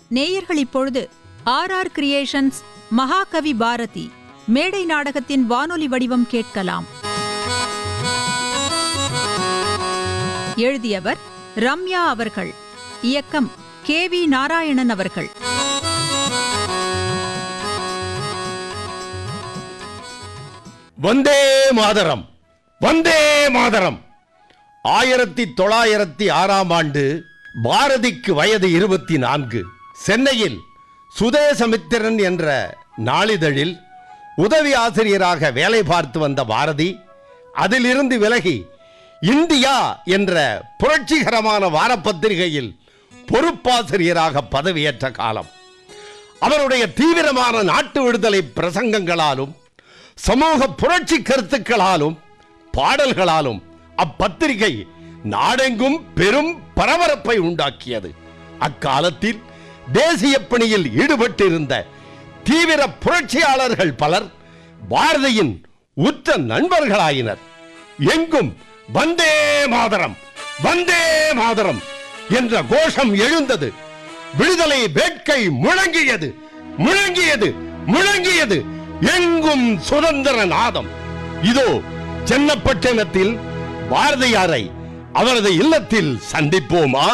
நேயர்கள் இப்பொழுது R R creations மகாகவி பாரதி மேடை நாடகத்தின் வானொலி வடிவம் கேட்கலாம் எழுதியவர் ரம்யா அவர்கள் இயக்கம் கே வி நாராயணன் அவர்கள் வந்தே மாதரம் வந்தே மாதரம் ஆயிரத்தி தொள்ளாயிரத்தி ஆறாம் ஆண்டு பாரதிக்கு வயது இருபத்தி நான்கு சென்னையில் சுதேசமித்திரன் என்ற நாளிதழில் உதவி ஆசிரியராக வேலை பார்த்து வந்த பாரதி அதிலிருந்து விலகி இந்தியா என்ற புரட்சிகரமான வாரப்பத்திரிகையில் பொறுப்பாசிரியராக பதவியேற்ற காலம் அவருடைய தீவிரமான நாட்டு விடுதலை பிரசங்கங்களாலும் சமூக புரட்சி கருத்துக்களாலும் பாடல்களாலும் அப்பத்திரிகை நாடெங்கும் பெரும் பரபரப்பை உண்டாக்கியது அக்காலத்தில் தேசிய பணியில் ஈடுபட்டிருந்த தீவிர புரட்சியாளர்கள் பலர் பாரதியின் உற்ற நண்பர்களாயினர் எங்கும் வந்தே மாதரம் வந்தே மாதரம் என்ற கோஷம் எழுந்தது விடுதலை வேட்கை முழங்கியது முழங்கியது முழங்கியது எங்கும் சுதந்திர நாதம் இதோ சென்னப்பட்டினத்தில் பாரதியாரை அவரது இல்லத்தில் சந்திப்போமா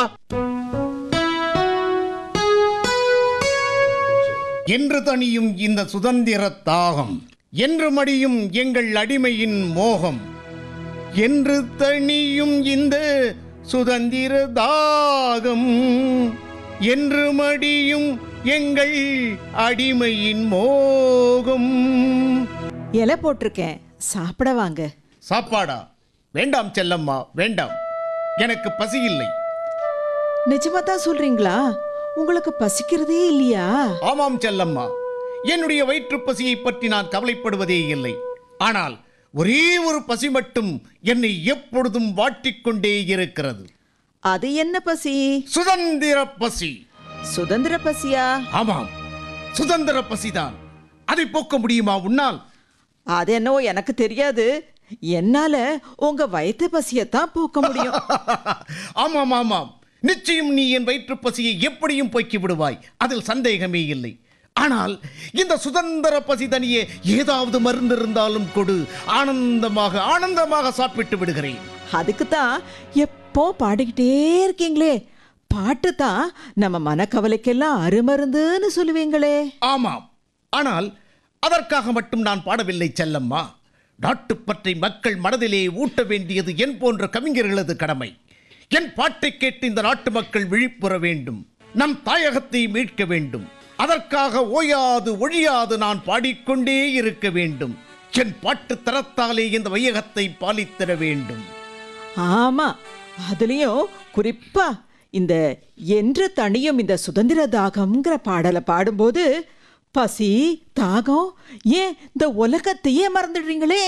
என்று தணியும் இந்த சுதந்திர தாகம் என்று மடியும் எங்கள் அடிமையின் மோகம் என்று தணியும் இந்த சுதந்திர தாகம் என்று மடியும் எங்கள் அடிமையின் மோகம் இலை போட்டிருக்கேன் சாப்பிட வாங்க சாப்பாடா வேண்டாம் செல்லம்மா வேண்டாம் எனக்கு பசி இல்லை நிஜமா தான் சொல்றீங்களா உங்களுக்கு பசிக்கிறதே இல்லையா ஆமாம் செல்லம்மா என்னுடைய வயிற்றுப் பசியை பற்றி நான் கவலைப்படுவதே இல்லை ஆனால் ஒரே ஒரு பசி மட்டும் என்னை எப்பொழுதும் வாட்டிக்கொண்டே இருக்கிறது அது என்ன பசி சுதந்திர பசி சுதந்திர பசியா ஆமாம் சுதந்திர பசிதான் அதை போக்க முடியுமா உன்னால் அது என்னவோ எனக்கு தெரியாது என்னால உங்க வயிற்று பசியத்தான் போக்க முடியும் ஆமாம் ஆமாம் நிச்சயம் நீ என் வயிற்றுப் பசியை எப்படியும் போக்கி விடுவாய் அதில் சந்தேகமே இல்லை ஆனால் இந்த சுதந்திர பசி தனியே ஏதாவது மருந்து இருந்தாலும் கொடு ஆனந்தமாக ஆனந்தமாக சாப்பிட்டு விடுகிறேன் அதுக்கு தான் எப்போ பாடிக்கிட்டே இருக்கீங்களே பாட்டு தான் நம்ம மனக்கவலைக்கெல்லாம் அருமருந்துன்னு சொல்லுவீங்களே ஆமாம் ஆனால் அதற்காக மட்டும் நான் பாடவில்லை செல்லம்மா நாட்டுப்பற்றை மக்கள் மனதிலே ஊட்ட வேண்டியது என் போன்ற கவிஞர்களது கடமை என் பாட்டை கேட்டு இந்த நாட்டு மக்கள் விழிப்புற வேண்டும் நம் தாயகத்தை மீட்க வேண்டும் அதற்காக ஓயாது ஒழியாது நான் பாடிக்கொண்டே இருக்க வேண்டும் என் பாட்டு தரத்தாலே இந்த வையகத்தை பாலித்திட வேண்டும் ஆமா அதுலயும் குறிப்பா இந்த என்று தணியும் இந்த சுதந்திர தாகம்ங்கிற பாடலை பாடும்போது பசி தாகம் ஏன் இந்த உலகத்தையே மறந்துடுறீங்களே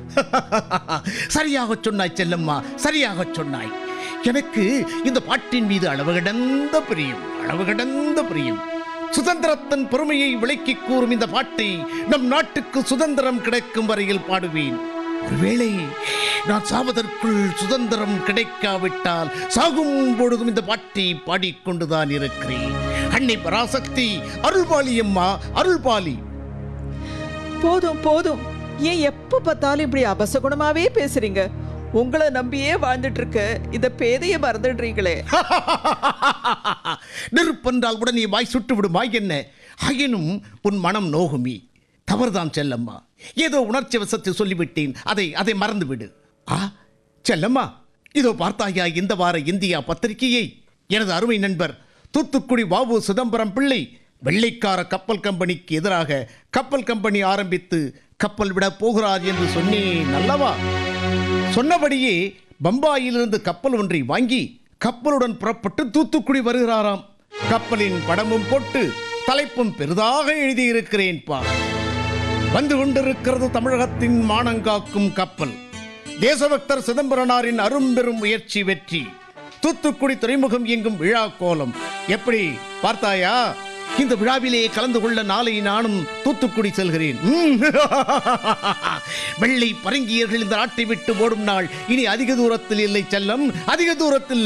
சரியாக சொன்னாய் செல்லம்மா சரியாக சொன்னாய் எனக்கு இந்த பாட்டின் மீது அளவு கடந்த பிரியம் அளவு கடந்த பிரியம் சுதந்திரத்தின் பெருமையை விளக்கிக் கூறும் இந்த பாட்டை நம் நாட்டுக்கு சுதந்திரம் கிடைக்கும் வரையில் பாடுவேன் ஒருவேளை நான் சாவதற்குள் சுதந்திரம் கிடைக்காவிட்டால் சாகும் பொழுதும் இந்த பாட்டை பாடிக்கொண்டுதான் இருக்கிறேன் அன்னை பராசக்தி அருள்பாலி அம்மா அருள்பாலி போதும் போதும் ஏன் எப்ப பார்த்தாலும் இப்படி அபசகுணமாவே பேசுறீங்க உங்களை நம்பியே வாழ்ந்துட்டு இருக்க இந்த பேதைய மறந்துடுறீங்களே நெருப்பென்றால் உடனே வாய் சுட்டு விடுமா என்ன ஆயினும் உன் மனம் நோகுமி தவறுதான் செல்லம்மா ஏதோ உணர்ச்சி வசத்தை சொல்லிவிட்டேன் அதை அதை மறந்துவிடு ஆ செல்லம்மா இதோ பார்த்தாயா இந்த வார இந்தியா பத்திரிகையை எனது அருமை நண்பர் தூத்துக்குடி வாவு சிதம்பரம் பிள்ளை வெள்ளைக்கார கப்பல் கம்பெனிக்கு எதிராக கப்பல் கம்பெனி ஆரம்பித்து கப்பல் விட போகிறார் என்று சொன்னேன் அல்லவா சொன்னபடியே பம்பாயிலிருந்து கப்பல் ஒன்றை வாங்கி கப்பலுடன் புறப்பட்டு தூத்துக்குடி வருகிறாராம் கப்பலின் படமும் போட்டு தலைப்பும் பெரிதாக எழுதியிருக்கிறேன் பா வந்து கொண்டிருக்கிறது தமிழகத்தின் மானங்காக்கும் கப்பல் தேசபக்தர் சிதம்பரனாரின் அரும்பெரும் முயற்சி வெற்றி தூத்துக்குடி துறைமுகம் இயங்கும் விழா கோலம் எப்படி பார்த்தாயா இந்த விழாவிலே கலந்து கொள்ள நாளை நானும் தூத்துக்குடி செல்கிறேன் ம். வெள்ளை பரங்கியர்கள் இந்த நாட்டை விட்டு ஓடும் நாள் இனி அதிக தூரத்தில் இல்லை செல்லம் அதிக தூரத்தில்